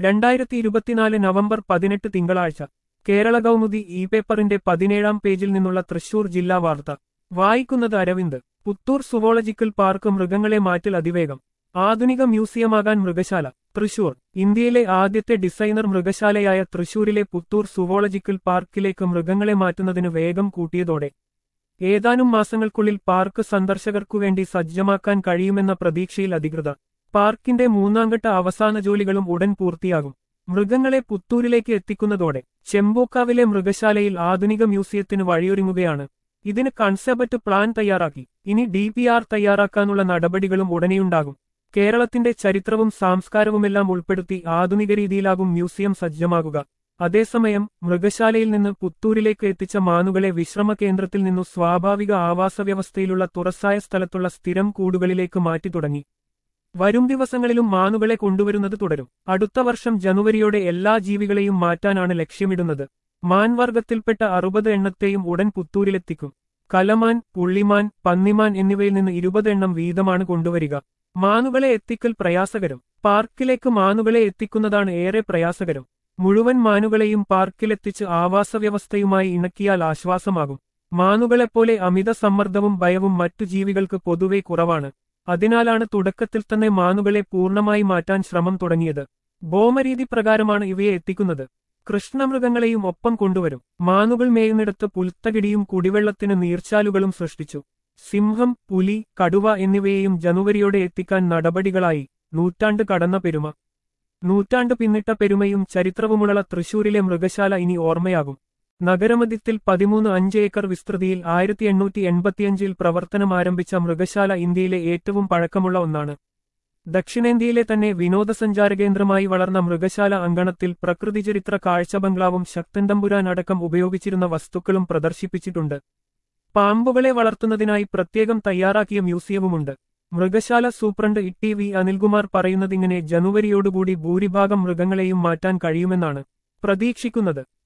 രണ്ടായിരത്തി ഇരുപത്തിനാല് നവംബർ പതിനെട്ട് തിങ്കളാഴ്ച കേരള കൗമുദി ഇ പേപ്പറിന്റെ പതിനേഴാം പേജിൽ നിന്നുള്ള തൃശൂർ ജില്ലാ വാർത്ത വായിക്കുന്നത് അരവിന്ദ് പുത്തൂർ സുവോളജിക്കൽ പാർക്ക് മൃഗങ്ങളെ മാറ്റൽ അതിവേഗം ആധുനിക മ്യൂസിയമാകാൻ മൃഗശാല തൃശൂർ ഇന്ത്യയിലെ ആദ്യത്തെ ഡിസൈനർ മൃഗശാലയായ തൃശൂരിലെ പുത്തൂർ സുവോളജിക്കൽ പാർക്കിലേക്ക് മൃഗങ്ങളെ മാറ്റുന്നതിന് വേഗം കൂട്ടിയതോടെ ഏതാനും മാസങ്ങൾക്കുള്ളിൽ പാർക്ക് സന്ദർശകർക്കുവേണ്ടി സജ്ജമാക്കാൻ കഴിയുമെന്ന പ്രതീക്ഷയിൽ അധികൃതർ പാർക്കിന്റെ മൂന്നാംഘട്ട അവസാന ജോലികളും ഉടൻ പൂർത്തിയാകും മൃഗങ്ങളെ പുത്തൂരിലേക്ക് എത്തിക്കുന്നതോടെ ചെമ്പോക്കാവിലെ മൃഗശാലയിൽ ആധുനിക മ്യൂസിയത്തിന് വഴിയൊരുങ്ങുകയാണ് ഇതിന് കൺസെപ്റ്റ് പ്ലാൻ തയ്യാറാക്കി ഇനി ഡി പി ആർ തയ്യാറാക്കാനുള്ള നടപടികളും ഉടനെയുണ്ടാകും കേരളത്തിന്റെ ചരിത്രവും സംസ്കാരവുമെല്ലാം ഉൾപ്പെടുത്തി ആധുനിക രീതിയിലാകും മ്യൂസിയം സജ്ജമാകുക അതേസമയം മൃഗശാലയിൽ നിന്ന് പുത്തൂരിലേക്ക് എത്തിച്ച മാനുകളെ വിശ്രമ കേന്ദ്രത്തിൽ നിന്നു സ്വാഭാവിക ആവാസവ്യവസ്ഥയിലുള്ള തുറസായ സ്ഥലത്തുള്ള സ്ഥിരം കൂടുകളിലേക്ക് മാറ്റി തുടങ്ങി വരും ദിവസങ്ങളിലും മാനുകളെ കൊണ്ടുവരുന്നത് തുടരും അടുത്ത വർഷം ജനുവരിയോടെ എല്ലാ ജീവികളെയും മാറ്റാനാണ് ലക്ഷ്യമിടുന്നത് മാൻവർഗത്തിൽപ്പെട്ട അറുപത് എണ്ണത്തെയും ഉടൻ പുത്തൂരിലെത്തിക്കും കലമാൻ പുള്ളിമാൻ പന്നിമാൻ എന്നിവയിൽ നിന്ന് ഇരുപത് എണ്ണം വീതമാണ് കൊണ്ടുവരിക മാനുകളെ എത്തിക്കൽ പ്രയാസകരം പാർക്കിലേക്ക് മാനുകളെ എത്തിക്കുന്നതാണ് ഏറെ പ്രയാസകരം മുഴുവൻ മാനുകളെയും പാർക്കിലെത്തിച്ച് ആവാസവ്യവസ്ഥയുമായി ഇണക്കിയാൽ ആശ്വാസമാകും മാനുകളെപ്പോലെ അമിത സമ്മർദ്ദവും ഭയവും മറ്റു ജീവികൾക്ക് പൊതുവെ കുറവാണ് അതിനാലാണ് തുടക്കത്തിൽ തന്നെ മാനുകളെ പൂർണ്ണമായി മാറ്റാൻ ശ്രമം തുടങ്ങിയത് ഭൗമരീതി പ്രകാരമാണ് ഇവയെ എത്തിക്കുന്നത് കൃഷ്ണമൃഗങ്ങളെയും ഒപ്പം കൊണ്ടുവരും മാനുകൾ മേയുന്നിടത്ത് പുൽത്തകിടിയും കുടിവെള്ളത്തിന് നീർച്ചാലുകളും സൃഷ്ടിച്ചു സിംഹം പുലി കടുവ എന്നിവയെയും ജനുവരിയോടെ എത്തിക്കാൻ നടപടികളായി നൂറ്റാണ്ട് കടന്ന പെരുമ നൂറ്റാണ്ട് പിന്നിട്ട പെരുമയും ചരിത്രവുമുള്ള തൃശൂരിലെ മൃഗശാല ഇനി ഓർമ്മയാകും നഗരമധ്യത്തിൽ പതിമൂന്ന് അഞ്ച് ഏക്കർ വിസ്തൃതിയിൽ ആയിരത്തി എണ്ണൂറ്റി എൺപത്തിയഞ്ചിൽ പ്രവർത്തനം ആരംഭിച്ച മൃഗശാല ഇന്ത്യയിലെ ഏറ്റവും പഴക്കമുള്ള ഒന്നാണ് ദക്ഷിണേന്ത്യയിലെ തന്നെ വിനോദസഞ്ചാര കേന്ദ്രമായി വളർന്ന മൃഗശാല അങ്കണത്തിൽ പ്രകൃതിചരിത്ര കാഴ്ച ബംഗ്ലാവും ശക്തൻ തമ്പുരാൻ അടക്കം ഉപയോഗിച്ചിരുന്ന വസ്തുക്കളും പ്രദർശിപ്പിച്ചിട്ടുണ്ട് പാമ്പുകളെ വളർത്തുന്നതിനായി പ്രത്യേകം തയ്യാറാക്കിയ മ്യൂസിയവുമുണ്ട് മൃഗശാല സൂപ്രണ്ട് ഇ വി അനിൽകുമാർ പറയുന്നതിങ്ങനെ ജനുവരിയോടുകൂടി ഭൂരിഭാഗം മൃഗങ്ങളെയും മാറ്റാൻ കഴിയുമെന്നാണ് പ്രതീക്ഷിക്കുന്നത്